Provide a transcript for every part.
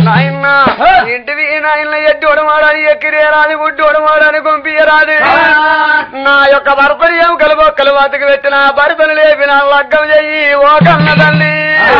నాయన ఇంటివి నాయన ఎట్టి ఒడమాడాలి ఎక్కిరేరాది గుడ్డి ఒడమాడాలి గుంపియరాది నా యొక్క భర్తలు ఏం కలుబొక్కలు బతికి పెట్టిన భర్తలు లేపిన లగ్గం చెయ్యి ఓ కన్న తల్లి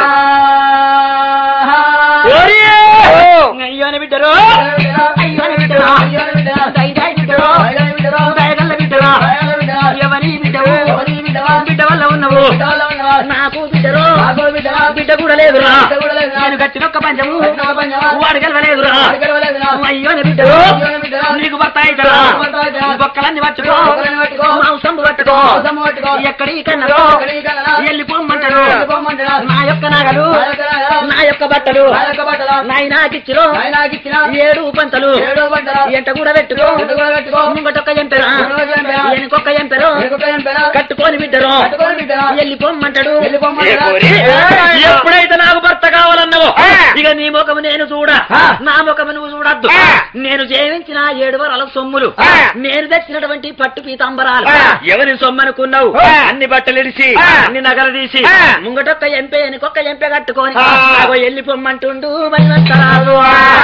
ఓరియే! అయ్యోని బిడ్డరు అయ్యోని బిడ్డరు దయదాయి బిడ్డరు దయగల్ల బిడ్డరు ఎవరి బిడ్డవు బిడ్డ వల్ల ఉన్నవు నాకు బిడ్డరు బిడ్డ కూడా లేదురా నేను కట్టిన ఒక్క పంచము వాడు గెలవలేదురా అయ్యోని బిడ్డరు నీకు భర్త అవుతారా బొక్కలన్నీ పట్టుకో మాంసం పట్టుకో ఎక్కడి కన్నదో వెళ్ళిపోమంటారు నా యొక్క నగలు నా యొక్క బట్టలు నాయనాకిచ్చిలో ఏడు పంతలు ఎంట కూడా పెట్టుకో ముంగటొక్క ఎంపెరా వెనుకొక్క ఎంపెరు కట్టుకొని బిడ్డరు వెళ్ళిపోమంటాడు ఎప్పుడైతే నాకు భర్త కావాలన్నావో ఇక నీ ముఖము నేను చూడ నా ముఖము నువ్వు చూడద్దు నేను జీవించిన ఏడు వరాల సొమ్ములు నేను తెచ్చినటువంటి పట్టు పీతాంబరాలు ఎవరి సొమ్ము అనుకున్నావు అన్ని బట్టలు ఇడిచి అన్ని నగలు తీసి ముంగటొక్క ఎంపే వెనుకొక్క ఎంపే కట్టుకొని అగో వెళ్ళిపోమ్మంటుండు భయవంతరాలు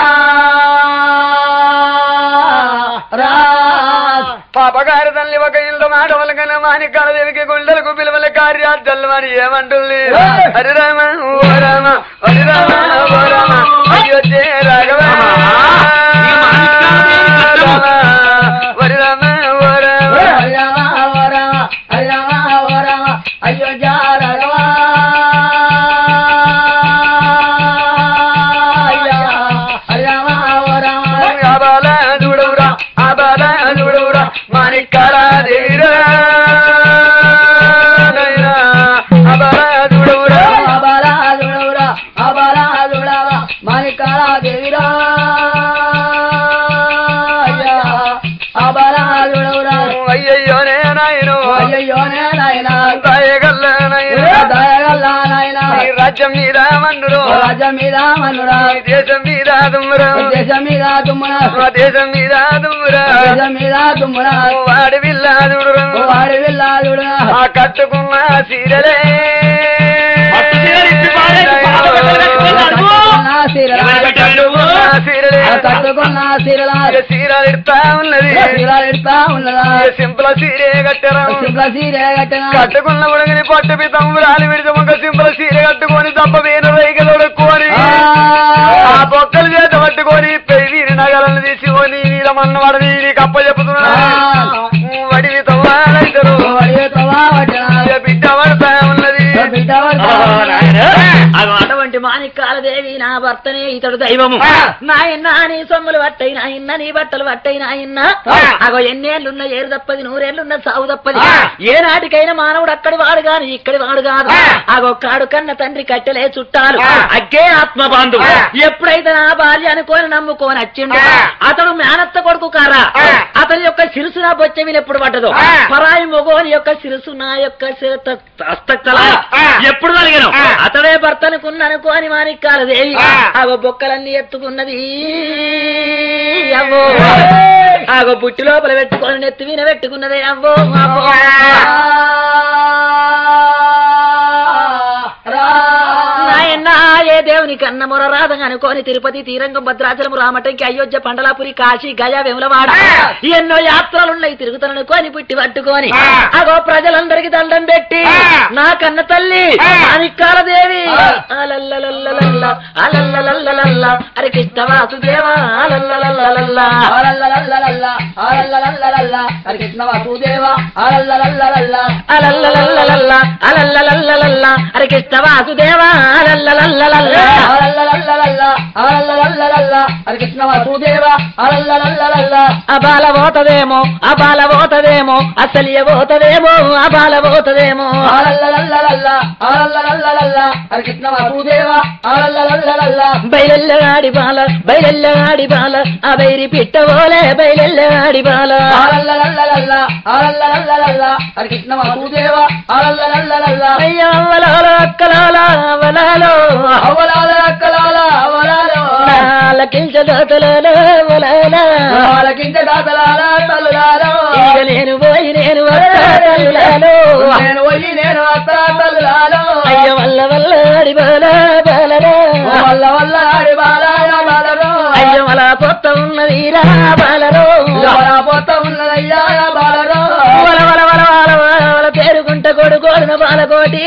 పాపగారి తల్లి ఒక ఇల్లు మాట వలకన మాని కలదేవికి గుండెలకు పిలువల కార్యాచల్ మరి ఏమంటుంది హరి రామ ఓ రామ హరి రామ ఓ రామ అయోధ్య రాఘవ రామ, హరి రామ ఓ రామ అబాల చూడవురా అబాల చూడవురా మాణిక్కాల దేవిరా నైనా, అబాల చూడవురా అయ్యయ్యోనే నాయను అయ్యయ్యోనే నాయనా దయగల్ల నాయన దయగల్లా నాయనా ఈ రాజ్యం మీద మన్నురు రాజ్యం మీద మనురా ఈ దేశం మీద దుమ్మురా దేశం మీద దుమ్మున మా దేశం మీద దుమ్మురా దేశం మీద దుమ్మున వాడి విల్లాదుడురా వాడి వెళ్ళాదుడునా ఆ కట్టుకున్న సీరలే పట్టు చీరలు ఇప్పి పారేసి పాత బట్టలు కట్టుకున్నాడు. కట్టుకున్న సీరలా కట్టుకున్న సీరలే కట్టుకున్న సీరలా ఇక సీరలు ఇడతా ఉన్నది సీరలు ఎడతా ఉన్నదా ఇక సింపుల సీరే కట్టరా సింపుల సీరే కట్టిన కట్టుకున్న ఉడగని పట్టు పితంబరాలు విడిచి ఒక సింపుల సీర కట్టుకొని తప్ప వేను రైకలు ఉడుక్కొని ఆ బొక్కలు చేత పట్టుకొని పెయ్యి నగలను తీసుకొని వీరమన్న వాడిని నీకు అప్ప చెప్పుతున్నా వడివి తవ్వాలంటారు వడియతవా వడ్డన ఇక బిడ్డ పడతా ఉన్నది బిడ్డ అగో అటువంటి మాణిక్కాల దేవి నా భర్తనే ఇతడు దైవము నాయన్న నీ సొమ్ములు పట్టయి నాయన్న నీ బట్టలు పట్టయి నాయన్న అగో ఎన్నేళ్లున్న ఏరు తప్పది నూరేళ్లున్న సాగు తప్పది ఏ నాటికైనా మానవుడు అక్కడి వాడు గాని ఇక్కడి వాడు కాదు అగో కాడు కన్న తండ్రి కట్టెలే చుట్టాలు అగ్గే ఆత్మ బాంధు ఎప్పుడైతే నా భార్య అనుకోని నమ్ముకోని వచ్చిండు అతడు మేనత్త కొడుకు కారా అతని యొక్క శిరుసు నా బొచ్చవిని ఎప్పుడు పడ్డదు పరాయి మొగోని యొక్క శిరుసు నా యొక్క శిర- హస్తకళ ఎప్పుడు కలిగను అతడే భర్త అనుకున్న అనుకోని మాణిక్కాల దేవి ఆగో బొక్కలన్నీ ఎత్తుకున్నది అవ్వో ఆగో బుట్టి లోపల పెట్టుకొని నెత్తి మీద పెట్టుకున్నదే అవ్వో అవ్వో నాయనా ఏ దేవుని కన్న మొర రాధం అనుకోని తిరుపతి తీరంగం భద్రాచలం రామటంకి అయోధ్య పండలాపురి కాశీ గయా వెములవాడ ఎన్నో యాత్రలున్నాయి తిరుగుతాననుకోని పుట్టి పట్టుకొని అగో ప్రజలందరికి దండం పెట్టి నా కన్న తల్లి మాణిక్కాల దేవి అలల్లలల్లలల్ల, అలల్లలల్లలల్ల, అరే కృష్ణ వాసుదేవా అలల్లలల్లలల్ల. కృష్ణ వాసుదేవ అలల్లలల్లలల్ల అలల్లలల్లలల్ల, అలల్లలల్లలల్ల, అరే కృష్ణ వాసుదేవా అలల్లలల్లలల్ల. అలల్లలల్లలల్ల అలల్లలల్లలల్ల కృష్ణ వాసుదేవ అలల్లలల్లలల్ల అబాల పోతదేమో అబాల పోతదేమో అసలియ పోతదేమో అబాల పోతదేమో అలల్లలల్లలల్ల అలల్లలల్లలల్ల కృష్ణ వాసుదేవ అలల్లలల్లలల్ల బయలెల్లగాడి బాల బయలెల్లగాడి బాల ఆ బైరి పిట్టవోలే బయలెల్లగాడి బాల అలల్లలల్లలల్ల అలల్లలల్లలల్ల కృష్ణ వాసుదేవ అలల్లలల్లలల్ల అయ్యో అవలాలో అక్కలాలో అవలాలో అవలాల అక్కలాల అవలాలో నాలకించదోతలలో అవలాలా వాళ్ళకింత దాతలాల తల్లులాలో ఇక నేను పోయి నేను వస్తా తల్లులాలో నేను పోయి నేను అత్త తల్లులాలో అయ్య వల్ల వల్ల ఆడి బాల బాలరా వల్ల వల్ల ఆడి బాల బాల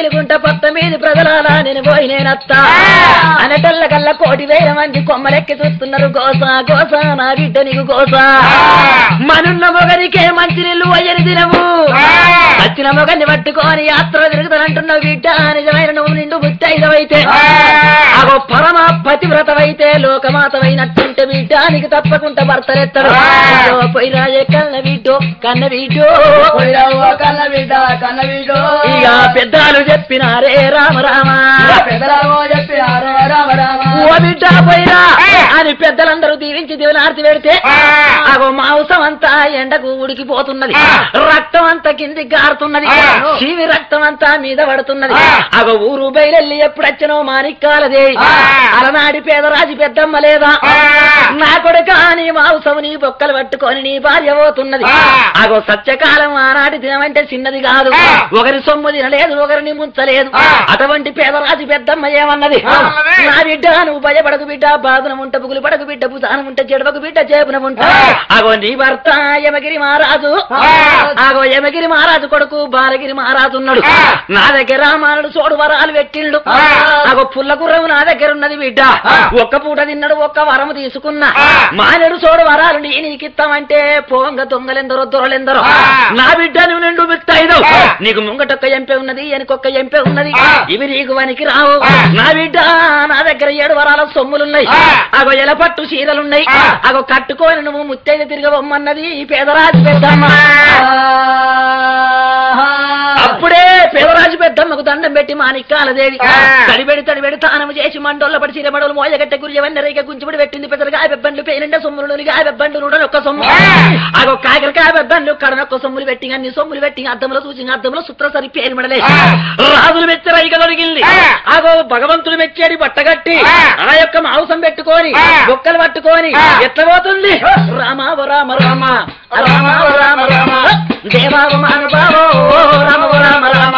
నీలుగుంట పత్త మీది ప్రజలాలా నేను పోయి నేనత్తా అనటల్ల కల్ల కోటి వేల మంది కొమ్మలెక్కి చూస్తున్నారు గోస గోస నా బిడ్డ నీకు గోస మనున్న మొగనికే మంచి నీళ్ళు అయ్యని దినము వచ్చిన మొగన్ని పట్టుకొని యాత్ర తిరుగుతానంటున్నావు బిడ్డ నిజమైన నువ్వు నిండు ముత్తైదవైతే అగో పరమ పతివ్రతవైతే లోకమాతవైనట్టుంటే బిడ్డ నీకు తప్పకుండా భర్తలెత్తడు అయ్యో, పోయిరాజే కన్న బిడ్డో కన్న బిడ్డో పోయిరావు కన్న బిడ్డ కన్న బిడ్డ ఇక పెద్దలు చెప్పినారే రామ రామ పెద్దరామో చెప్పి రామ రామ ఓ బిడ్డ పోయిరా అని పెద్దలందరూ దీవించి దీవెనార్తి పెడితే అగో మాంసం అంతా ఎండకు ఉడికిపోతున్నది రక్తం అంతా కిందికి గారుతున్నది శివి రక్తం అంతా మీద పడుతున్నది అగో ఊరు బయలెల్లి ఎప్పుడొచ్చినో మానిక్కాలదే అలనాడి పేదరాజు పెద్దమ్మ లేదా నా కొడుక నీ మాంసం నీ బొక్కలు పట్టుకొని నీ భార్య పోతున్నది అగో సత్యకాలం ఆనాటి దినమంటే చిన్నది కాదు ఒకరి సొమ్ము తినలేదు ఒకరిని ముంచలేదు అటువంటి పేదరాజు పెద్దమ్మ ఏమన్నది ఏమన్నది? నా బిడ్డ నువ్వు భయపడకు బిడ్డ బాధన ఉంట బుగులు పడకు బిడ్డ భుజానం ఉంట చెడవకు బిడ్డ చేపున ఉంట అగో నీ భర్త యమగిరి మహారాజు అగో యమగిరి మహారాజు కొడుకు బాలగిరి మహారాజు ఉన్నాడు నా దగ్గర మానడు సోడు వరాలు పెట్టిండు అగో పుల్ల గుర్రము నా దగ్గర ఉన్నది బిడ్డ ఒక్క పూట తిన్నాడు ఒక్క వరము తీసుకున్నా మానడు సోడు వరాలు నీ నీకిస్తామంటే పోంగ దొంగలెందరో దొరలెందరో నా బిడ్డ నువ్వు నిండు మిత్తాయిదో నీకు ముంగటొక్క ఎంపే ఉన్నది వెనకొక్క ఎంపే ఉన్నది ఇవి నీకు వనికి రావు నా బిడ్డ నా దగ్గర ఏడు వరాల సొమ్ములున్నాయి అగో ఎలపట్టు చీరలున్నాయి అగో కట్టుకొని నువ్వు ముత్తైదు తిరగవమ్మన్నది ఈ పేదరాజు పెద్దమ్మ అప్పుడే పేదరాజు పెద్దమ్మకు దండం పెట్టి మాణిక్కాలదేవి తడిబెడి తడిబెడి తానము చేసి మండోళ్ళ పడి చిరమడలు మోయగట్ట గురియవన్న రేగ గుంచుబడి పెట్టింది పెద్దలుగా బెబ్బండ్లు పేరిండ సొమ్ములు గా బెబ్బండు నూడని ఒక్క సొమ్ము అగో కాకరకాయ బెబ్బండ్లు కడనొక్క సొమ్ములు పెట్టి అన్ని సొమ్ములు పెట్టి అద్దంలో చూసి అద్దంలో సుత్ర సరి పేరు మడలే రాజులు మెచ్చర ఇక దొరికింది అగో భగవంతుడు మెచ్చేడి బట్టగట్టి ఆ యొక్క మాంసం పెట్టుకొని బొక్కలు పట్టుకొని ఎట్లా పోతుంది రామ ఓ రామ రామ రామ ఓ రామ రామ దేవావ మానవావో రామ ఓ రామ రామ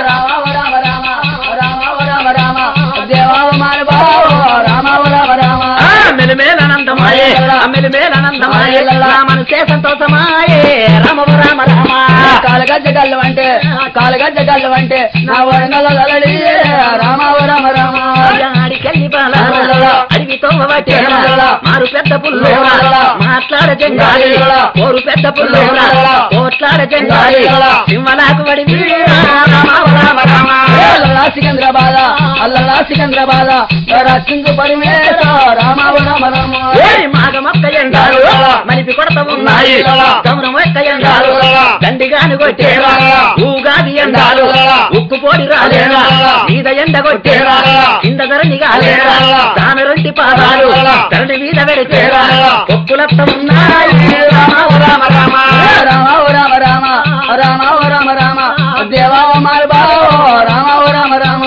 ఆ, మెలిమేలనందమాయే ఆ, మెలిమేలనందమాయే రామనుసే సంతోషమాయే రామ ఓ రామ రామ కాలగజ్జ గల్లు అంటే కాలగజ్జ గల్లు అంటే నా వరంగల లలడి రామ రామ రామ అడికెళ్ళి బాల అడివి తోమబట్టి మారు పెద్ద పుల్లు మాట్లాడ జంగాలి కోరు పెద్ద పుల్లు కోట్లాడ జంగాలి సింహలాకు పడి రామ ఓ రామ రామ అల్లలా సికంద్రాబాద అల్లలా సికంద్రాబాద రచింగు పరిమేత రామ రామ రామ ఓరి మాగ మొక్క ఎండాలు మలిపి కొడత ఉన్నాయి గమనం మొక్క ఎండాలు దండిగాను కొట్టేరా ఊగాది ఎండాలు ఉక్కు పోడి రాలేరా మీద ఎండ కొట్టేరా కింద ధరణి కాలేరా దాని రొంటి పాదాలు ధరణి మీద పెడితేరా ఒక్కులత్త ఉన్నాయి రామ ఓ రామ రామ రామ ఓ రామ రామ రామ ఓ రామ రామ దేవా ఓ మాల బావ రామ ఓ రామ రామ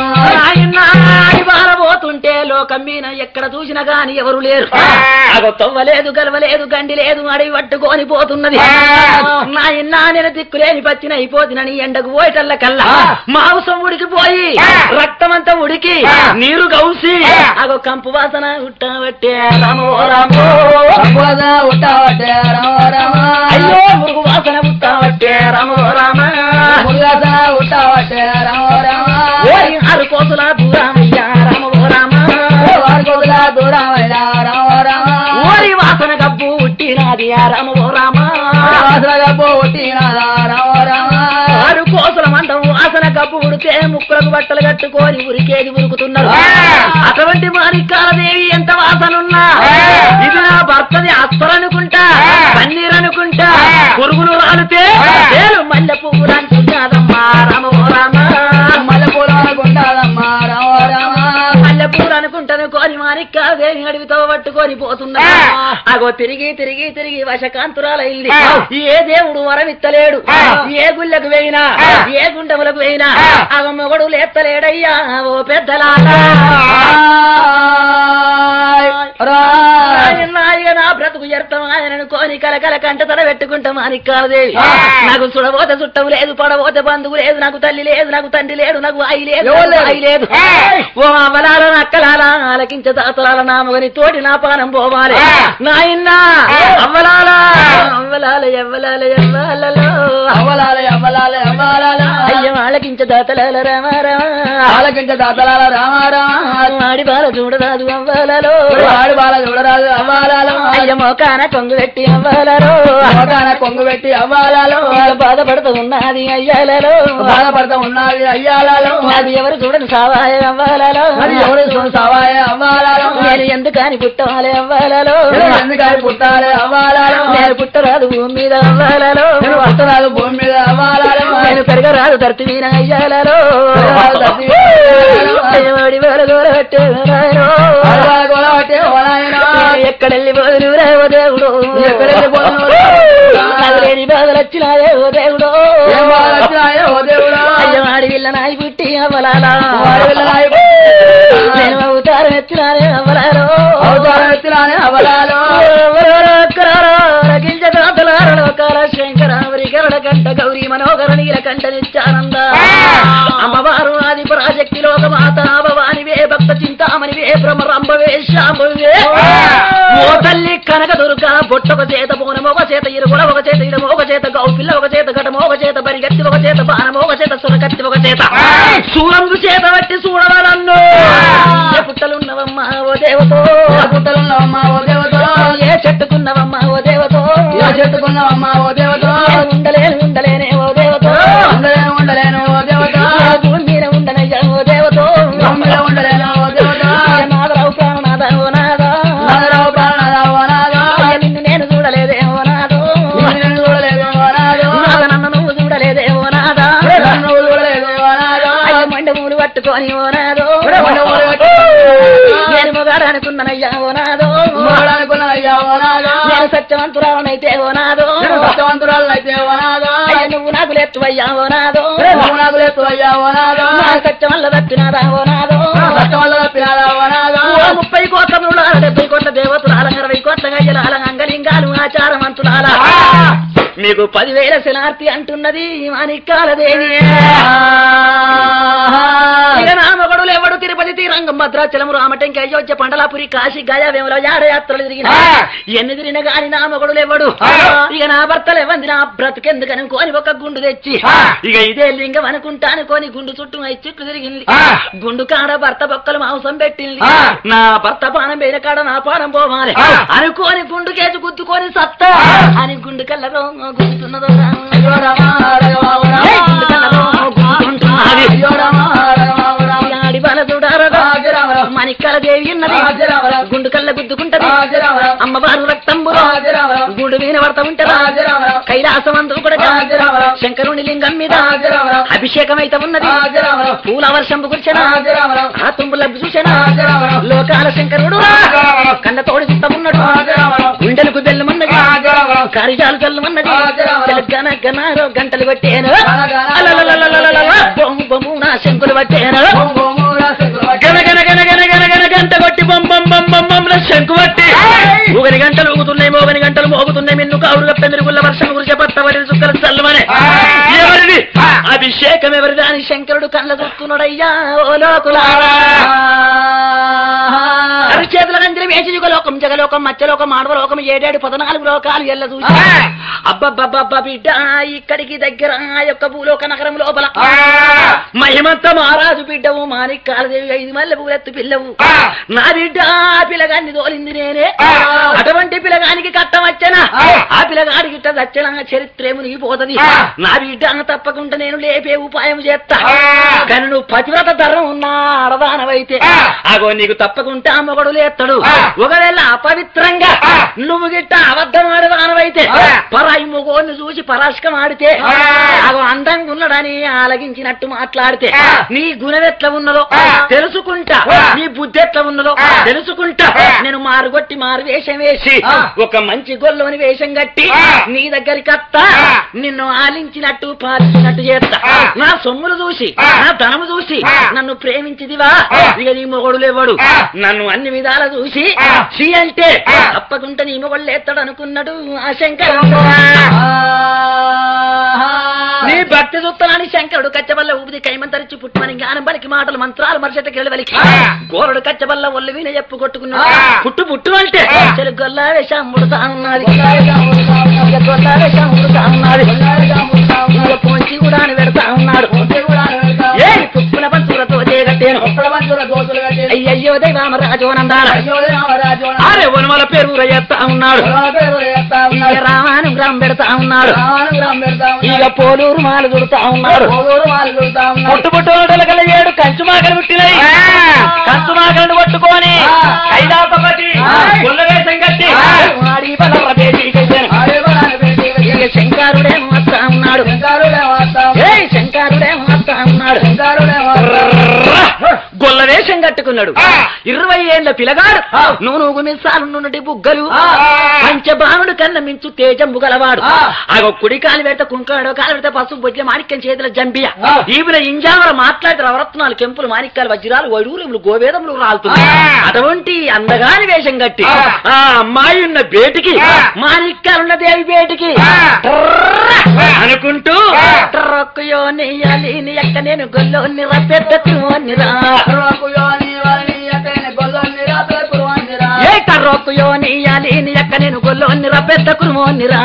పోతుంటే లోకం మీద ఎక్కడ చూసినా గాని ఎవరు లేరు అగో తవ్వలేదు గలవలేదు గండి లేదు అడవి పట్టుకొని పోతున్నది నాయన నేను దిక్కులేని పచ్చిన అయిపోతునని ఎండకు పోయేటల్ల కల్లా మాంసం ఉడికిపోయి రక్తమంతా ఉడికి నీరు గౌసి అగో కంపు వాసన ఉట్టబట్టే రామో రామో సంపద ఉట్టావటే రామ రామ అయ్యో మురుగు వాసన ఉట్టబట్టే రామో రామ మురుగసన ఉట్టావటే రామ రామ ఓరి ఆరు కోసుల దూరమయ్యా రామో రామ వారికొదుల దూరమైన రామ రామ ఓరి వాసన గబ్బు ఉట్టినాది ఆ రామో రామ వాసనగా పోటీన రామ రామ ఆరు కోసల మందం వాసన గబ్బు ఉడితే ముక్కులకు బట్టలు కట్టుకొని ఉరికేది ఉరుకుతున్నారు అటువంటి మాణిక్యాలదేవి ఎంత వాసనున్నా ఇది నా భర్తది అత్తరనుకుంటా పన్నీర్ అనుకుంటా పురుగులు రాలితే పేరు మల్లె పువ్వులు అనుకుంటాదమ్మా రామ ఓ రామ మల్లెపూల అనుకుంటాదమ్మా రామ రామ మల్లె పూలు అనుకుంటాను కోరి మాణిక్యాలదేవి అడవితో పట్టుకొని పోతున్నా అగో తిరిగి తిరిగి తిరిగి వశకాంతురాలైంది ఏ దేవుడు వరమిత్తలేడు ఏ గుళ్ళకు వేయినా ఏ గుండములకు వేయినా అగ మొగడు లేత్తలేడయ్యా ఓ పెద్దలాలా రాయ్ రాయ్ ఆయన నాయన నా బ్రతుకు వ్యర్థం ఆయన అనుకోని కలకల కంట తల పెట్టుకుంటా మానిక్కాలదేవి ఆ. నాకు సుడబోతే చుట్టం లేదు పడబోతే బంధువు లేదు నాకు తల్లి లేదు నాకు తండ్రి లేడు నాకు వాయి లేదు ఎవరు నాకు లేరు? వాయి లేదు ఏయ్! ఓ అమలాల నక్కలాల ఆలకించ దాతలాల నామగని తోటి నా పానం పోవాలి ఆ. నాయన్నా ఆ. అవ్వలాల అవ్వలాల ఎవ్వలాల ఎవ్వాలలో అవ్వలాలే అవ్వలాలే అవ్వాలాల అయ్య ఆలకించ దాతలాల రామారా ఆలకించ దాతలాల రామారా ఆడి బాల చూడరాదు అవ్వాలలో ఆడు బాల చూడరాదు అవ్వాలాలో అయ్య మోకాన కొంగు పెట్టి అవ్వాలలో మోకాన కొంగు పెట్టి అవ్వాలాలో బాధపడుతూ ఉన్నది అయ్యాలలో బాధపడతా ఉన్నది అయ్యాలాలో అది ఎవరు చూడని సావాయ అవ్వాలలో మరి ఎవరు చూడు సవాయ అవ్వాలాలో నేను ఎందుకని పుట్టాలి అవ్వాలలో ఎందుకని పుట్టాలి అవ్వాలాలో నేను పుట్టరాదు భూమి మీద అవ్వాలలో నేను పుట్టరాదు భూమి మీద అవ్వాలాలో నేను పెరగరాదు ధర్తి మీద అయ్యాలలో పెరగరాదు ధర్తి మీద అయ్యాలలో. అయ్యవాడి వేల గోల పెట్టే నాయనో. అడవాల గోల పట్టి ఓ నాయనా. నేను ఎక్కడెళ్ళి పోదును రేవో దేవుడు ఎక్కడెళ్ళి పోదును రేవో నాకు లేని బాధలు వచ్చినాయే ఓ దేవుడు ఏం బాధ వచ్చినాయో ఓ దేవుడా. అయ్యవాడి విల్ల నాయి పుట్టి అవ్వలాలా వాడి వల్ల నాయ నేను అవతారం ఎత్తినానే అవ్వలాలో అవతారం ఎత్తినానే అవ్వలాలో. శంకరావరికరణ కంట గౌరీ మనోహర నీల కంట నిత్యానంద అమ్మవారు ఆది పరాశక్తి లోకమాత భవానివే భక్త చింతామణివే భ్రమరంభవే శాంభవే ఓ తల్లి కనక దుర్గ బొట్టొక చేత బోనం ఒక చేత ఇరుగుడ ఒక చేత ఇడమ ఒక చేత గౌపిల్ల ఒక చేత ఘటమ ఒక చేత బరిగత్తి ఒక చేత బాణం ఒక చేత సురకత్తి ఒక చేత సూరంగు చేత బట్టి చూడవనన్ను ఏ పుట్టలున్నవమ్మా ఓ దేవతో ఏ పుట్టలున్నావమ్మా ఓ దేవతో. ఏ చెట్టుకున్నవమ్మా ఓ దేవతో ఏ చెట్టుకున్నావమ్మా ఓ దేవతో. ఏ ఉండలేను ఉండలేనే ఓ దేవతో ఉండలేను ఉండలేను ఓ దేవతో. ఏ భూమి మీద ఉండనయ్యా ఓ దేవతో భూమి మీద ఉండలేను ఓ దేవతో. ఏ నాదరావు ప్రాణనాథ ఓ నాదా నాదరావు ప్రాణనాథ ఓ నాదా. ఏ నిన్ను నేను చూడలేదే ఓ నాదో నిన్ను నేను చూడలేదు ఓ నాదో. నాద నన్ను నువ్వు చూడలేదే ఓ నాదా నన్ను నువ్వు చూడలేదు ఓ నాదో. అయ్య మండమూలు పట్టుకొని ఓ నాదో మండమూలు పట్టుకొని. నేను మొగాడు అనుకున్నానయ్యా ఓ నాదో చూడాలనుకున్నా అయ్యా ఓ నాదో. నేను సత్యవంతురాలనైతే ఓ నాదో నేను భక్తవంతురాలనైతే ఓ నాదో. అయ్య నువ్వు నాకు లేత్తువయ్యా ఓ నాదో నువ్వు నాకు లేదు అయ్యా ఓ నాదో. నా సత్యం వల్ల తప్పినాదా ఓ నాదో నా భక్త వల్ల తప్పినాడా ఓ నాదో. ఓ ముప్పై కోట్ల మృళాల డెబ్బై కోట్ల దేవతలాల అరవై కోట్ల గయ్యలాల అంగలింగాలు ఆచారవంతులాల మీకు పదివేల శనార్తి అంటున్నది మాణిక్కాల దేవి ఇక నామగడులు ఎవడు తిరుపతి తీరంగం భద్రాచలం రామటంకి అయోధ్య పండలాపురి కాశీ గయా వేముల యాత్రలు తిరిగిన ఎన్ని తిరిగిన గాని నామగడులు ఎవడు ఇక నా భర్తలు ఎవంది నా బ్రతుకెందుకు అనుకోని ఒక గుండు తెచ్చి ఇక ఇదే లింగం అనుకుంటా అనుకోని గుండు చుట్టూ ఐదు చుట్టూ తిరిగింది గుండు కాడ భర్త బొక్కలు మాంసం పెట్టింది నా భర్త పానం వేరే కాడ నా పానం పోవాలి అనుకోని గుండు కేసు గుద్దుకొని సత్తా అని గుండు కళ్ళలో గుంతున్నదో అయ్యో రామా, రాఘవా ఓ రామా. గుండు కళ్ళలో గుంతున్నది అయ్యో రామా, రాఘవా ఓ రామా. ఆడి బల చూడారదా రాజరామరావు. మణిక్కల దేవి ఉన్నది రాజరామరావు. గుండు కళ్ళ గుద్దుకుంటది రాజరామరావు. అమ్మవారు రక్తంబులో రాజరామరావు. గుండు మీద పడత ఉంటదా రాజరామరావు. కైలాసమందు కూడా రాజరామరావు. శంకరుని లింగం మీద రాజరామరావు. అభిషేకం అయితే ఉన్నది రాజరామరావు. పూల వర్షం కుర్చన రాజరామరావు. ఆ తుంబుల చూసిన రాజరామరావు. లోకాల శంకరుడు రాజరామరావు. కన్న తోడు చిత్తమున్నాడు రాజరామరావు. గుండెలకు బెల్లమన్నది రాజరామరావు. కారిజాలు చల్లమన్నది రాజరామరావు. తెలంగాణ గనారో గంటలు పట్టేను గనగన అలలలలలలల, బొమ్ము బొమ్ము నా శంకులు పట్టేను ఓం ఓం రాసకుల గన గన గన గన గన గన గంట కొట్టి బొమ్ బొమ్ బొమ్ బొమ్ బొమ్ ల శంకు పట్టి ఏయ్! ఊగని గంటలు ఊగుతున్నాయి మోగని గంటలు మోగుతున్నాయి మిన్ను కావులుగా పెందురుగుల్ల వర్షం గురించి పట్టవరి చుక్కలు చల్లమనే ఏయ్! ఎవరిది అభిషేకం ఎవరిది అని శంకరుడు కళ్ళ చూస్తున్నాడయ్యా ఓ లోకులారా అరి చేతుల గంజలు వేసి యుగలోకం జగలోకం మత్స్యలోకం మానవలోకం ఏడేడు పద్నాలుగు లోకాలు ఎల్ల చూసి అబ్బబ్బబ్బబ్బ బిడ్డ ఇక్కడికి దగ్గర ఆ యొక్క భూలోక నగరం లోపల మహిమంత మహారాజు బిడ్డవు మాణిక్కాలదేవి ఐదు మల్లె పూలెత్తు పిల్లవు నా బిడ్డ ఆ పిల్లగాన్ని తోలింది నేనే అటువంటి పిల్లగానికి కట్టం వచ్చనా ఆ పిల్లగాడికి ఇట్ట దచ్చన చరిత్రే మునిగిపోతది నా బిడ్డ తప్పకుండా నేను లేపే ఉపాయం చేస్తా కానీ నువ్వు పతివ్రత ధరం ఉన్నా ఆడదానవైతే అగో నీకు తప్పకుండా మొగడు లేస్తాడు ఒకవేళ అపవిత్రంగా నువ్వు గిట్ట అబద్ధం ఆడదానవైతే పరాయి మొగోని చూసి పరాశకం ఆడితే అగో అందంగా ఉన్నాడని ఆలగించినట్టు మాట్లాడితే నీ గుణం ఎట్లా ఉన్నదో తెలుసుకుంటా నీ బుద్ధి ఎట్లా ఉన్నదో తెలుసుకుంటా నేను మారుగొట్టి మారు వేషం వేసి ఒక మంచి గొల్లోని వేషం కట్టి నీ దగ్గరికి అత్తా నిన్ను ఆలించినట్టు పాలించినట్టు చేస్తా నా సొమ్ములు చూసి నా ధనము చూసి నన్ను ప్రేమించిదివా ఇక నీ మొగడు లేవాడు నన్ను అన్ని విధాల చూసి చీ అంటే తప్పకుండా నీ మొగళ్ళు ఎత్తాడు అనుకున్నాడు ఆ శంకరుడు నీ భక్తి చూస్తానని శంకరుడు కచ్చబల్ల ఊపిది కైమంతరిచి పుట్టుమని జ్ఞానం బలికి మాటలు మంత్రాలు మరుసటి గెలవలికి గోరుడు కచ్చబల్ల ఒళ్ళు వీణ చెప్పు కొట్టుకున్నాడు పుట్టు పుట్టు అంటే చెలు గొల్ల వేషం ముడతా ఉన్నది ఇక గొల్ల వేషం ముడతా ఉన్నది ఇక పొంచి కూడా పెడతా ఉన్నాడు ఏ తుప్పుల పంచులతో చేయగట్టేను అయ్యయ్యో దైవామ రాజోనందాల అరే వనమల పేరు ఎత్తా ఉన్నాడు ఇక రామాను గ్రామం పెడతా ఉన్నాడు ఇక పోలూరు మాలు చుడతా ఉన్నాడు పుట్టు పుట్టు కల ఏడు కంచు మాకలు పుట్టినాయి కంచు మాకలను పట్టుకొని కైలాసపతి గుల్లవేషం కట్టి వాడి బలవ బేటీకి వచ్చాను. ఇక శంకరుడే వస్తా ఉన్నాడు ఏ శంకరుడే వస్తా ఉన్నాడు గొల్ల వేషం కట్టుకున్నాడు ఇరవై ఏళ్ళ పిలగాడు నువ్వు నువ్వు మిస్సాలు నుండి బుగ్గలు పంచబాణుడు కన్న మించు తేజంబు గలవాడు ఆగో కుడి కాలు పెడితే కుంకాడు కాలు పెడితే పసుపు బొట్ల మాణిక్యం చేతుల జంబియ ఈవిన ఇంజావర మాట్లాడితే రవరత్నాలు కెంపులు మాణిక్యాలు వజ్రాలు వడూరులు గోవేదములు రాలుతుంది అటువంటి అందగాని వేషం కట్టి ఆ అమ్మాయి ఉన్న బేటికి మాణిక్యాలున్న దేవి బేటికి ట్రర్ర అనుకుంటూ ట్రక్కుయో నెయ్యాలి నీ ఎక్క నేను గొల్లో నిరా పెద్ద తిరువన్నిరా ఏ కర్రోకుయో నెయ్యాలి నీ ఎక్క నేను గొల్లో నిరా పెద్ద కురుమోన్నిరా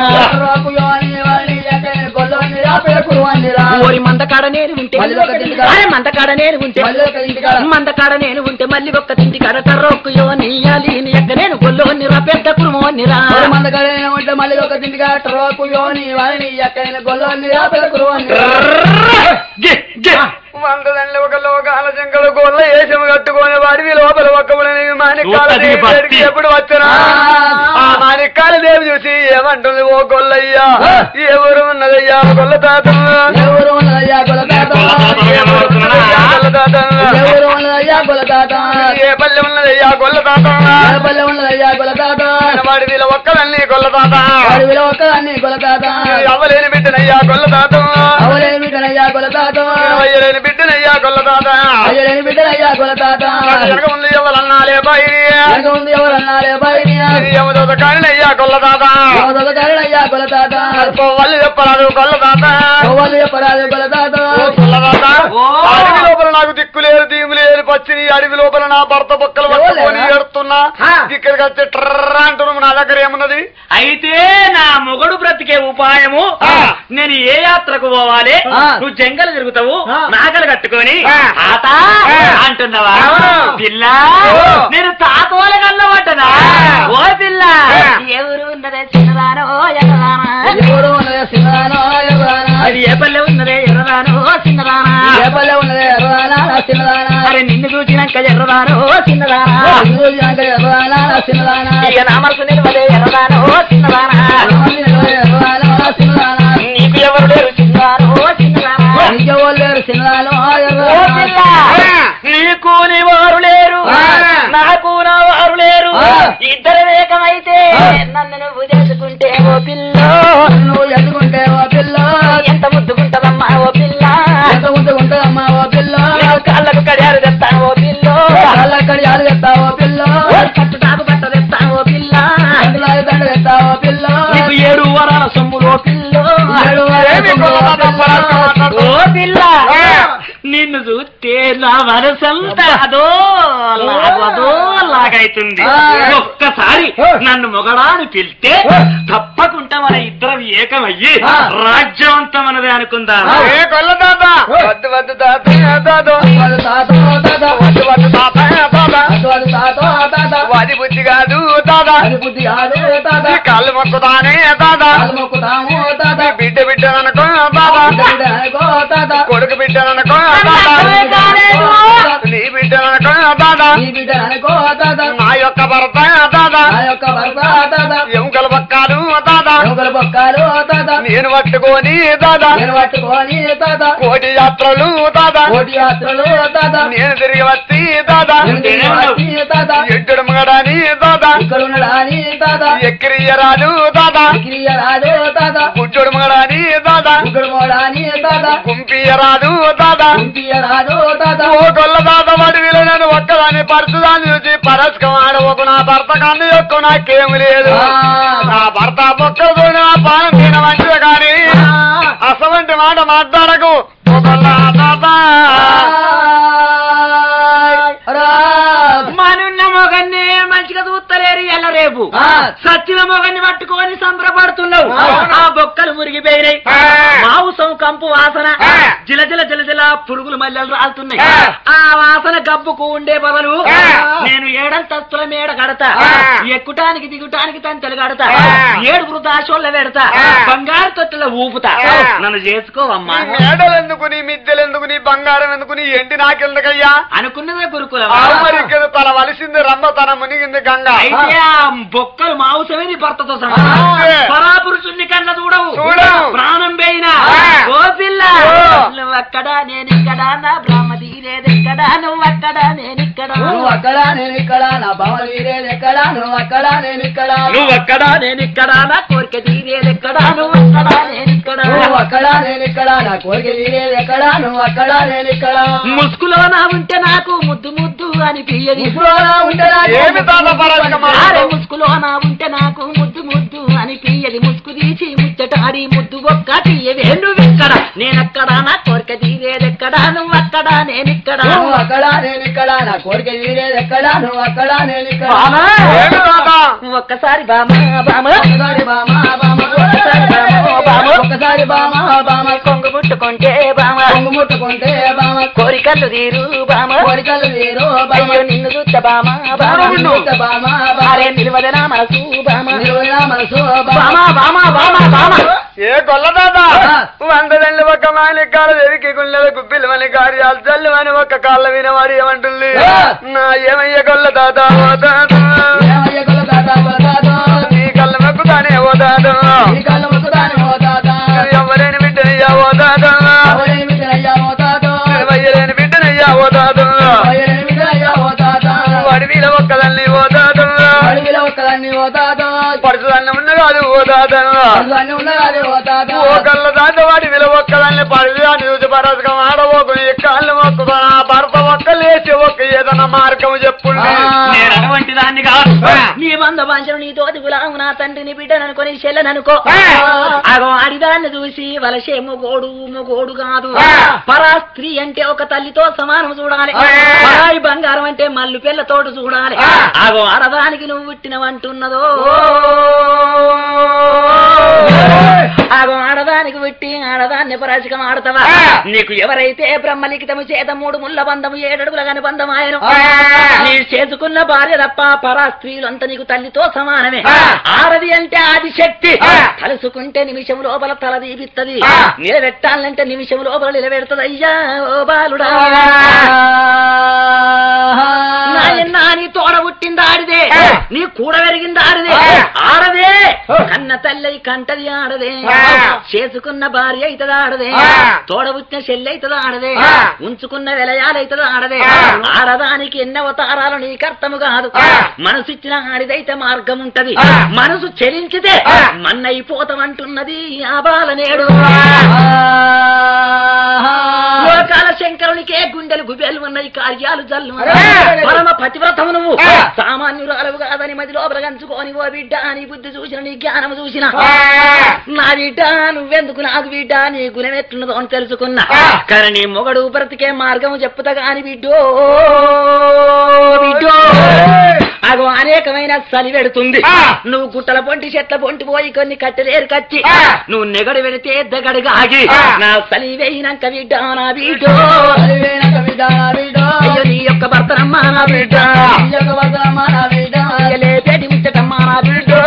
ఓరి మందకాడ నేను ఉంటే మళ్ళీ ఒక తిండికాడ. అరే మందకాడ నేను ఉంటే మందకాడ నేను ఉంటే మళ్ళీ ఒక్క తింటి కాడ కర్రోకుయో నెయ్యాలి నీ ఎక్క నేను గొల్లో నిరా పెద్ద కురుమోన్నిరా ఉంటే మళ్ళీ ఒక తిండిగా ట్రోకు యోని వారిని ఎక్కడైనా గొల్లని రాపల కురువని గే, గే. వందదండ్ల ఒక లోకాల శంకరు గోళ్ళ ఏషము కట్టుకొని వాడివి లోపల ఒక్కబుడని మాణిక్కాల ఒక్కటి దేవి భక్తి. దగ్గరికి ఎప్పుడు వచ్చారా ఆ మాణిక్కాల దేవి చూసి ఏమంటుంది ఓ గొల్లయ్యా ఎవరు ఉన్నదయ్యా గొల్ల తాత ఎవరు ఉన్నదయ్యా గొల తాత గొల్ల తాత ఎవరు ఉన్నదయ్యా గొల తాత ఏ పల్లె ఉన్నదయ్యా గొల్ల తాత ఏ పల్లె ఉన్నదయ్యా గొల తాత వాడి వీళ్ళ ఒక్కదన్ని గొల్ల తాత వాడి విలువ ఒక్కదాన్ని గొల తాత అవ్వలేని బిడ్డనయ్యా గొల్ల తాత అవలేని బిడ్డనయ్యా గొల తాత అయ్యలేని బిడ్డనయ్యా గొల్ల తాత అయ్యలేని బిడ్డనయ్యా గొల తాత వెనక ముందు ఎవరన్నాలే బాయి వెనక ఉంది ఎవరన్నారే బయటియా యమదోత కాళ్ళయ్యా గొల్ల తాత కారణయ్యా గొల తాత వాళ్ళు చెప్పరాదు గొల్ల తాత గోవాలు చెప్పరాదు గొల తాత గొల్ల తాత అడవి లోపల నాకు దిక్కు లేదు దీము లేదు పచ్చిని అడవి లోపల నా భర్త బొక్కలు పట్టుకొని ఎవరు? ఏడుతున్నా ఇక్కడికి వస్తే ట్రర్ అంటున్నావు నా దగ్గర ఏమున్నది అయితే నా మొగడు బ్రతికే ఉపాయము ఆ. నేను ఏ యాత్రకు పోవాలి ఆ. నువ్వు జంగలు తిరుగుతావు ఆ. నాగలు కట్టుకొని ఆ. తాత ఆ. అంటున్నావా అవును. పిల్ల ఓ. నేను తాతోల కన్నబట్టనా ఆ. ఓ పిల్ల ఆ. ఎవరు ఉన్నదే చిన్నదానో ఎర్రదానా ఎవరు ఉన్నదే సింగరానో ఎర్రానా అది ఏ పల్లె ఉన్నదే ఎర్రదానో చిన్నదానా ఏ పల్లె ఉన్నదే ఎర్రానా చిన్నదానా అరే నిన్ను చూసినాక ఎర్రదానో చిన్నదానా ఎర్రానా చిన్నదానా ఇక నా మనసు నిలవదే ఎర్రదానో చిన్నదానా ఎర్రానా చిన్నదానా నీకు ఎవరు లేరు చిన్నదానో చిన్నదానా ఇంకెవరు లేరు చిన్నదానో ఓ పిల్ల, ఎర్రానా నీకు నీ వారు లేరు ఆ. నాకు నా వారు లేరు ఆ. ఇద్దరు ఏకమైతే ఆ. నన్ను నువ్వు చేసుకుంటే ఓ పిల్ల నువ్వు ఎత్తుకుంటే ఓ పిల్ల ఎంత ముద్దుకుంటదమ్మా ఓ పిల్ల ఎంత ఉంటుందమ్మా ఓ పిల్ల నీకు కాళ్ళకు కడియాలు తెస్తాను ఓ పిల్ల కళ్ళక్కడి ఆలు తెస్తా ఓ పిల్ల కట్టు తాగు బట్ట తెస్తాను ఓ పిల్ల అందులో దండ తెస్తా ఓ పిల్ల నీకు ఏడు వరాల సొమ్ములు ఓ పిల్ల ఏడు వరాల ఏమి గొల్ల తాత పరాకు మాట్లాడుతూ? ఓ పిల్ల ఆ. నిన్ను చూస్తే నా మనసంతా అదో లాగు అదో లాగైతుంది ఆ. ఒక్కసారి ఆ. నన్ను మొగడాన్ని పిలిస్తే ఆ. తప్పకుండా మన ఇద్దరం ఏకమయ్యి ఆ. రాజ్యవంతం అన్నది అనుకుందాం ఆ. ఏ గొల్ల తాత వద్దు వద్దు తాత తాత అది తాత తాత వద్దు వద్దు తాత తాత అది అది తాత తాత వాది బుద్ధి కాదు తాత అది బుద్ధి కాదు తాత నీ కాళ్ళు మొక్కుతానే తాత కాలు మొక్కుతాము తాత నీ బిడ్డ బిడ్డ అనుకో తాత బిడ్డ బిడ్డ అనుకో తాత కొడుకు బిడ్డ అనుకో తాత నీ బిడ్డ అనుకో తాత నీ బిడ్డ అనుకో తాత నా యొక్క భర్త తాత నా యొక్క భర్త తాత ఎముకల పక్కాలు తాత ఎముకల బొక్కలు బొక్కలు తాత నేను పట్టుకొని దాదా నేను పట్టుకొని తాత కోటి యాత్రలు దాదా కోటి యాత్రలు తాత నేను తిరిగి వచ్చి దాదా నేను తిరిగి వచ్చి తాత ఎడ్డు మగడాని దాదా ఇక్కడ ఉన్నాడా అని తాత ఎక్కిరియరాదు దాదా క్రియ రాదు తాత గుడ్డోడు మగడాని దాదా ఇక్కడ మోడా అని తాత కుంపియరాదు దాదా కుంటియ రాదు తాత ఓ గొల్ల దాదా వాడి వీళ్ళని ఒక్కదాన్ని పరచుదాన్ని చూసి పరస్కం ఆడవకు నా భర్త కన్ను యొక్క నాకేమి లేదు నా భర్త బొక్కలు నా పానం తిన మంచిది కానీ అసవంటి మాట మాట్లాడకు ఓ గొల్ల దాదా మనున్న మొగన్ని మంచిగా చూస్తలేరు ఎల్ల రేపు ఆ. సచ్చిన మొగన్ని పట్టుకొని సంబరపడుతున్నావు ఆ. ఆ బొక్కలు మురిగిపోయినాయి ఆ. మాంసం కంపు వాసన ఆ. జిలజిల జిలజిల పురుగులు మల్లెలు రాలుతున్నాయి ఆ. ఆ వాసన గబ్బుకు ఉండే బదులు ఆ. నేను ఏడంతస్తుల మేడ కడతా ఆ. ఎక్కుటానికి దిగుటానికి తంతలు కడతా ఆ. ఏడుగురు దాశోళ్ళ పెడతా ఆ. బంగారు తొట్టెల ఊపుతా ఆ. నన్ను చేసుకోవమ్మా నీ మేడలు ఎందుకు నీ మిద్దెలు ఎందుకు నీ బంగారం ఎందుకు నీ ఎండి నాకెందుకయ్యా అనుకున్నదే గురుకులం ఆమరికద తన వలిసింది రమ్మ తన మునిగింది గంగ అయితే ఆ బొక్కలు మాంసమే నీ భర్తతో ఆ. సమానం పరాపురుషుణ్ణి కన్న చూడవు చూడవు. ప్రాణం పోయినా ఆ. ఓ పిల్ల ఓ. నువ్వక్కడ నేనిక్కడ నా బ్రహ్మ తీరేదెక్కడ నువ్వక్కడ నేనిక్కడ నువ్వు అక్కడ నేను ఇక్కడ నా బావ వీరేది ఎక్కడ నువ్వు అక్కడ నేను ఇక్కడ నువ్వక్కడ నేనిక్కడ నా కోరిక తీరేదెక్కడ నువ్వక్కడ నేనిక్కడ నువ్వు అక్కడ నేను ఇక్కడ నా కోరిక వీరేది ఎక్కడ నువ్వు అక్కడ నేను ఇక్కడ ముసుగులో నా ఉంటే నాకు ముద్దు ముద్దు అనిపించది ముసుగులోనా ఉంటే నాకు ఏమి తాత పరాజకమా? అరే ముసుగులో నా ఉంటే నాకు ముద్దు ముద్దు అనిపించది ముసుగు తీసి ముచ్చటాడి ముద్దు ఒక్కటి నువ్వెక్కడ నేనక్కడ నా కోరిక తీరేదెక్కడ నువ్వక్కడ నేనిక్కడ నువ్వు అక్కడ నేను ఇక్కడ నా కోరిక వీరేది ఎక్కడ నువ్వు అక్కడ నేను ఇక్కడ బామా ఏమి తాత ఒక్కసారి బామా బామా ఒకసారి బామా బామ ఒకసారి బామా బామా ఒకసారి బామా బామ కొంగు ముట్టుకుంటే బామా కొంగు ముట్టుకుంటే బామ కోరికలు తీరు బామా కోరికలు వీరు బామ అయ్యో నిన్ను చూస్తా బామా బామా చూస్తే బామా బామ అరే నిలవదనా మనసు బామా నిలువునా మనసు బామ బామా బామా బామా బామా ఏ గొల్ల తాత ఆ. వందదండ్లు ఒక్క మాని కాళ్ళ వెరికి గుళ్ళకు పిల్లమని కార్యాలు చల్లువని ఒక్క కాళ్ళ వినవాడు ఏమంటుంది ఆ. నా ఏమయ్య గొల్ల తాత ఓ తాత ఏమయ్య గొల్ల తాత ఓ తాత నీ కళ్ళ మొక్కుతానే ఓ తాత ఈ కళ్ళు ముక్కుతాను ఓ తాత ఎవరైన బిడ్డనయ్యా ఓ తాత అవలేమి తినయ్యా ఓ తాత వయ్యలేని బిడ్డనయ్యా ఓ తాత అవలేమి తినయ్యా ఓ తాత వాడి వీల ఒక్కదాన్ని ఓ తాత అడవిలో ఒక్కదాన్ని ఓ తాత పడుతుందన్న ఉన్న కాదు ఓ తాత అన్ని ఉన్నదాన్ని ఓ తాత ఓ కళ్ళ దాట వాడి విల ఒక్కదాన్ని పడిదాన్ని చూసి పరసకం ఆడబోకు నీ కాళ్ళు మొక్కుతా నా భర్త ఒక్క లేచి ఒక్క ఏదన్నా మార్గం చెప్పుండి నేను అటువంటి దాన్ని కాదు నీ బంధ బాంచను నీ తోటి గులాము నా తండ్రిని బిడ్డననుకొని చెల్లెననుకో అగో ఆడిదాన్ని చూసి వలసే మొగోడు మొగోడు కాదు పరా స్త్రీ అంటే ఒక తల్లితో సమానం చూడాలి పరాయి బంగారం అంటే మల్లు పిల్లతోటి చూడాలి అగో ఆడదానికి నువ్వు పుట్టినవంటున్నదో అగో ఆడదానికి పుట్టి ఆడదాన్ని పరాశకం ఆడతావా నీకు ఎవరైతే బ్రహ్మలిఖితము చేత మూడు ముళ్ళ బంధము ఏడడుగుల కాని బంధం ఆయన నీ చేసుకున్న భార్య తప్ప పరా స్త్రీలంతా నీకు తల్లితో సమానమే ఆడది అంటే ఆది శక్తి తలుసుకుంటే నిమిషం లోపల తల దీపిత్తది నిలబెట్టాలంటే నిమిషం లోపల నిలబెడుతుంది అయ్యా ఓ బాలుడా నాయనా నీ తోడ పుట్టింది ఆడిదే నీ కూడ పెరిగింది ఆడిదే ఆడదే కన్న తల్లి కంటది ఆడదే చేసుకున్న భార్య అయితది ఆడదే తోడ పుట్టిన చెల్లి అయితది ఆడదే ఉంచుకున్న వెలయాలైతది ఆడదే ఆడదానికి ఎన్ని అవతారాలు నీకు అర్థము కాదు మనసు ఇచ్చిన ఆడిదైతే మార్గం ఉంటది మనసు చెలించితే మన్నైపోతామంటున్నది ఆ బాల నేడు లోకాల శంకరునికే గుండెలు గుబేలు ఉన్నాయి కార్యాలు జల్లు పరమ పతివ్రతము నువ్వు సామాన్యురాలవు కాదని మది లోపల గంచుకొని ఓ బిడ్డ నీ బుద్ధి చూసిన నీ జ్ఞానము చూసిన నా బిడ్డ నువ్వెందుకు నాకు బిడ్డ నీ గుణం ఎట్లున్నదో అని తెలుసుకున్నా కానీ నీ మొగడు బ్రతికే మార్గము చెప్పుతా కాని బిడ్డో బిడ్డో అగో అనేకమైన చలి పెడుతుంది నువ్వు గుట్టల పొంటి చెట్ల పొంటి పోయి కొన్ని కట్టెలేరు కచ్చి నువ్వు నెగడు పెడితే దగడుగా ఆగి నా చలి వేయినాక బిడ్డ నా బిడ్డో అయ్యో నీ యొక్క భర్తనమ్మా నా బిడ్డ అయ్య లేపేటి ముచ్చటమ్మా నా బిడ్డో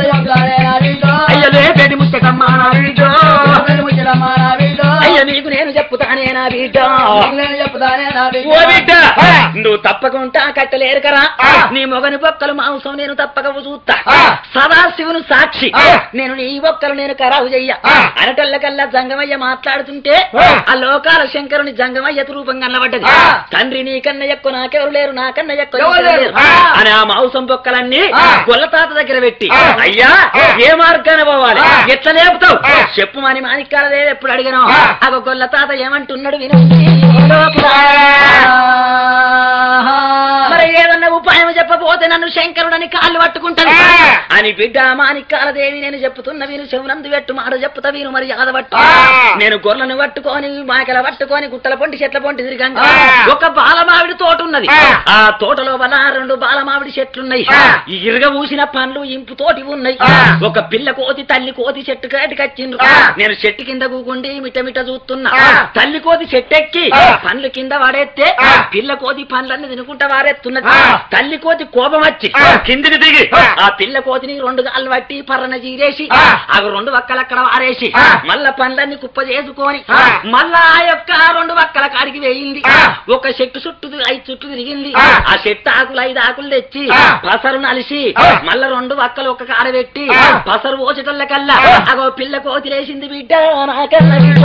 అయ్య లేపేటి ముచ్చటమ్మా నా బిడ్డో అయ్య నీకు నేను చెప్పుతానే నా బిడ్డ నేను చెప్తానే నా బిడ్డ. ఓ బిడ్డ నువ్వు తప్పకుండా కట్టలేరు కదా నీ మొగని బొక్కలు మాంసం నేను తప్పక చూస్తా సదాశివును సాక్షి నేను నీ బొక్కలు నేను ఖరాబు చెయ్య అనటల్లకల్లా జంగమయ్య మాట్లాడుతుంటే ఆ లోకాల శంకరుని జంగమయ్య రూపం కనబడ్డది తండ్రి నీకన్నా ఎక్కువ నాకెవరు లేరు నాకన్నా ఎక్కువ ఎవరు నీకెవరు లేరు. లేరు. అని ఆ మాంసం బొక్కలన్నీ గొల్ల తాత దగ్గర పెట్టి ఆ. అయ్యా ఏ మార్గాన పోవాలి ఆ. ఎట్లా లేపుతావు ఆ. చెప్పు మని మాణిక్యాల ఎప్పుడు అడిగాను ఆ. అగో గొల్ల తాత ఏమంటున్నాడు వినండి ఓ లోకులా. మరి ఏదన్నా ఉపాయం చెప్పబోతే నన్ను శంకరుడని కాళ్ళు పట్టుకుంటాను ఆ. అని బిడ్డ మాణిక్యాల దేవి నేను చెప్తున్న వీరు శివనందు పెట్టు మాట చెప్తా వీరు మరి పట్టు ఆ. నేను గొర్రెలను పట్టుకొని మాకల పట్టుకొని గుట్టల పొంటి చెట్ల పొంటి తిరిగాను ఆ. ఒక బాలమావిడి తోట ఉన్నది ఆ. ఆ తోటలో వల్ల రెండు బాలమావిడి చెట్లున్నాయి ఆ. ఈ ఇరుగ ఊసిన పండ్లు ఇంపు తోటి ఉన్నాయి ఆ. ఒక పిల్ల కోతి తల్లి కోతి చెట్టు కాటికి వచ్చిండ్రు ఆ. నేను చెట్టు కింద కూకుండి మిట మిట చూస్తున్నా ఆ. తల్లి కోతి చెట్టెక్కి ఆ. పండ్లు కింద వాడేస్తే ఆ. పిల్ల కోతి పండ్లన్నీ తినుకుంటా వారేస్తున్నది ఆ. తల్లి కోతి కోపం వచ్చి ఆ. కిందికి దిగి ఆ. ఆ పిల్ల కోతిని రెండు గాళ్ళు పట్టి పర్రన చీరేసి ఆ. అవి రెండు వక్కలు అక్కడ వారేసి ఆ. మళ్ళా పండ్లన్నీ కుప్ప చేసుకొని ఆ. మళ్ళా ఆ యొక్క రెండు వక్కల కాడికి వేయింది ఆ. ఒక చెట్టు చుట్టూ ఐదు చుట్టూ తిరిగింది ఆ. ఆ చెట్టు ఆకులు ఐదు ఆకులు తెచ్చి ఆ. పసరు నలిసి ఆ. మళ్ళా రెండు వక్కలు ఒక కాడ పెట్టి ఆ. పసరు పోసేటల్ల కల్లా ఆ. అగో పిల్ల కోతి లేచింది బిడ్డ నాకన్న బిడ్డ.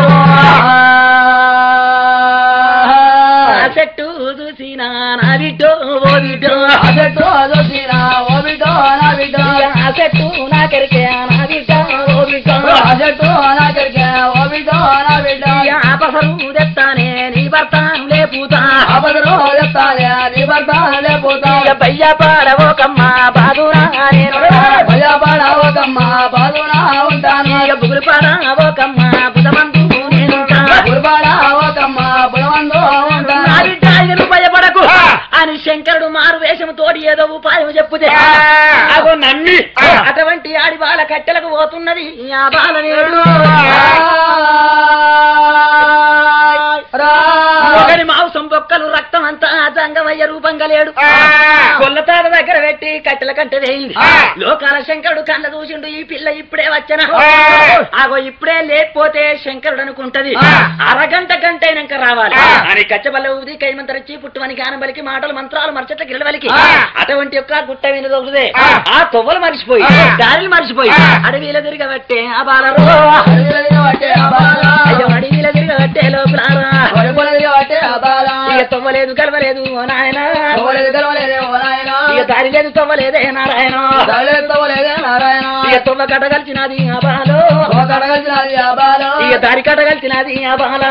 ఆ చెట్టు చూసినా నా బిడ్డో ఓ బిడ్డో అదెట్టో అదొచ్చినా, ఓ బిడ్డో నా బిడ్డ. ఆ చెట్టు నాకెరికే నా బిడ్డ ఓ బిడ్డో అదెట్టో నాకెరికే, ఓ బిడ్డో నా బిడ్డ. ఆ పసరు తెస్తానే నీ భర్త లేపుతా ఆపదలో చెప్తానే, నీ భర్త లేకపోతా. ఇక బయ్య పాడవోకమ్మ బాదురా నేను భయపడవకమ్మ, బాధునా ఉంటాను. ఇక బుగులు పాడవోకమ్మ బుధమందు నేనుంటా గురుబడవకమ్మ, బలవంతో ఉంటాను. నా బిడ్డ ఇక నువ్వు భయపడకు ఆ. అని శంకరుడు మారు వేషం తోడి ఏదో ఉపాయం చెప్పుతే ఆ. అగో నమ్మి ఆ. అటువంటి ఆడి బాల కట్టెలకు పోతున్నది ఆ బాల నేడు ఒకరి మాంసం బొక్కలు రక్తం అంతా జంగమయ్య రూపంగా లేడు ఆ. కొల్లతాడ దగ్గర పెట్టి కట్టెల కంటే వేయింది ఆ. లోకాల శంకరుడు కళ్ళ చూసిండు ఈ పిల్ల ఇప్పుడే వచ్చనా ఆ. ఆగో ఇప్పుడే లేకపోతే శంకరుడు అనుకుంటది ఆ. అరగంట గంట అయినాక రావాలి ఆ. అని కచ్చబల్ల ఊది కైమంతరచి పుట్టుమని ఆనబలికి మాటలు మంత్రాలు మరచట్ల గిరవలికి ఆ. అటువంటి యొక్క గుట్ట విని దొరుకుదే ఆ. ఆ తొవ్వలు మర్చిపోయి ఆ. దారిని మర్చిపోయి ఆ. అడవిలో తిరగబట్టే ఆ బాలరు అయ్యో అడవిలో తిరగబట్టే లోపలారా ఇక తొవ్వలేదు కలవలేదు ఓ నాయన ఇక దారి లేదు తొవ్వలేదే నారాయణ ఇక తొవ్వ కట్టగలిచినది ఆ బాలో ఇక దారి కట్టగలిచినది ఆ బాల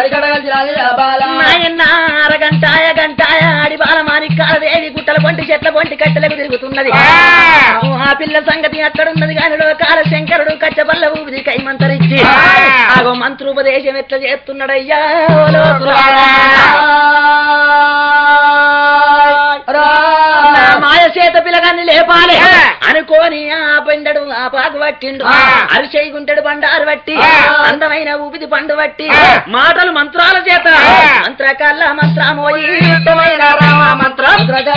నాయన అరగంటాయ గంటాయ ఆడి బాల మాణిక్యాలదేవి గుట్టల పొంటి చెట్ల పొంటి కట్టెలకు తిరుగుతున్నది ఆ. ఆ పిల్ల సంగతి అక్కడున్నది కాని కాల శంకరుడు కచ్చబల్ల ఊపిది కైమంతరిచ్చి ఆ. ఆగో మంత్రోపదేశం ఎట్లా చేస్తున్నాడయ్యా ఓ లోకులారా. నా మాయ చేత పిల్లగాన్ని లేపాలి ఆ. అనుకోని ఆ బండడు ఆ పాకు పట్టిండు ఆ. అరిచేయి గుంటెడు బండారు పట్టి ఆ. అందమైన ఊపిది పండు పట్టి ఆ. మాటలు మంత్రాల చేత ఆ. మంత్రకల్ల మంత్రమోయి ఇష్టమైన రామ మంత్రం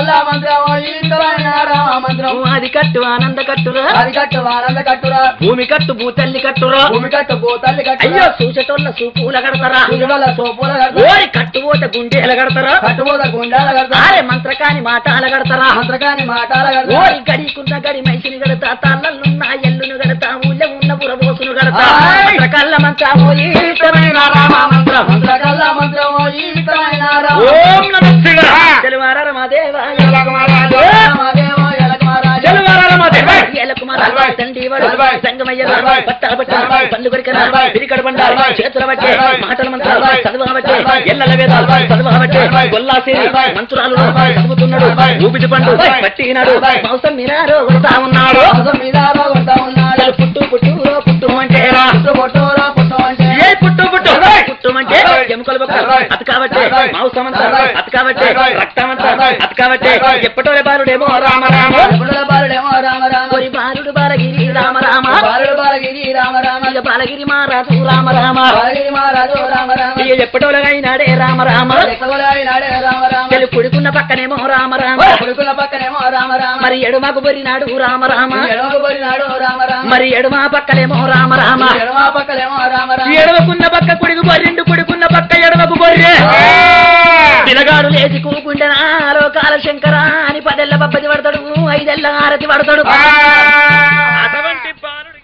అది కట్టు ఆనంద కట్టురా అది కట్టు ఆనంద కట్టురా భూమి కట్టు భూతల్లి కట్టురా భూమి కట్టు పోతల్లి కట్టు అయ్యో చూసేటోళ్ళ సూపుల కడతారా సూర్యుల సోపుల కట్టు ఓరి కట్టుపోతే గుండెల కడతారా కట్టుపోత గుండాల కడతా ఆరే మంత్రకాని మాటాల కడతారా మంత్రకాని మాటాల కడతా ఓరి గడికున్న గడి మైసిని గడతా తల్లలున్న ఎల్లును గడతా ఊళ్ళో ఉన్న పురబోసును గడతా ఆయ్. మంత్రకల్ల మంత్రమోయి ఇష్టమైన రామ మంత్రం మంత్రకల్లా మంత్రమో ఈతమైన రామ ఓం నమ శివాయ తెలువార రమాదేవాయ రామదేవో ఎలకమహారాజా. తెలువార రమాదేవాయ నలభై. ఏలకుమార నలభై. తండ్రి వాడు నలభై. సంగమయ్య నలభై. బట్టల బట్ట నలభై. పళ్ళు కొరికన నలభై. పిరికడ బండ నలభై. చేతుల బట్టే నలభై. మాటల మంత్రాలు నలభై. చదువబట్టే నలభై. ఎల్లల వేదాలు నలభై. చదువబట్టే నలభై. గొల్లాసేరి నలభై. మంత్రాలు నలభై. చదువుతున్నాడు నలభై. ఊపిటి పండు నలభై. పట్టినాడు నలభై. మౌసం మీనారు కొడతా ఉన్నాడు అవసరం మీద కొడతా ఉన్నాడు అసలు పుట్టు పుట్టు పుట్టు అంటే పుట్టు పొట్టురా పుట్టు అంటే ఏ పుట్టు పుట్టు నలభై. పుట్టు అంటే నలభై. ఎముకల బొక్క నలభై. అతి కాబట్టి నలభై. మాంసమంతా నలభై. అతి కాబట్టి నలభై. రక్తమంతా నలభై. అతి కాబట్టి నలభై. ఎప్పటోలే బాలుడేమో రామ రామ ఎప్పుడుల బాలుడేమో రామ రామ మరి బాలుడు బాలగిరి రామ రామ బాలుడు బాలగిరి రామ రామ ఇక బాల యాదగిరి మహారాజు రామ రామ వారి మహారాజు రామ రామ ఇక ఎప్పటోలగైనాడే రామ రామ లెక్కగొలాయినాడే రామ రామ చెల్లి కుడుకున్న పక్కనేమో రామ రామ కొడుకుల పక్కనేమో రామ రామ మరి ఎడుమకు బొరినాడు రామ రామ ఎడమకు పోయినాడు రామ రామ మరి ఎడుమ పక్కనేమో రామ రామ ఎడమ పక్కనేమో రామ రామ ఎడవకున్న పక్క కుడికి బొర్రెండు కుడుకున్న పక్క ఎడమకు బొర్రె పిల్లగాడు లేచి కూకుండెనా లోకాల శంకర అని పదెల్ల బబ్బది పడతాడు ఐదెల్ల ఆరతి పడతాడు అటువంటి బాలుడు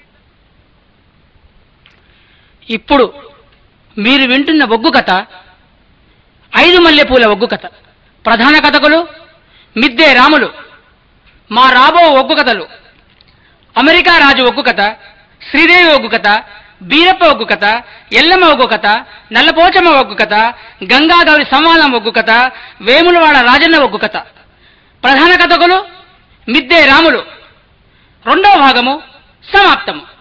ఇప్పుడు మీరు వింటున్న ఒగ్గు కథ ఐదు మల్లెపూల ఒగ్గు కథ ప్రధాన కథకులు మిద్దే రాములు మా రాబో ఒగ్గు కథలు అమెరికా రాజు ఒగ్గు కథ శ్రీదేవి ఒగ్గు కథ బీరప్ప ఒగ్గు కథ ఎల్లమ్మ ఒగ్గు కథ నల్లపోచమ్మ ఒగ్గు కథ గంగాగౌరి సంవాదం ఒగ్గు కథ వేములవాడ రాజన్న ఒగ్గు కథ ప్రధాన కథకులు మిద్దే రాములు రెండవ భాగము సమాప్తము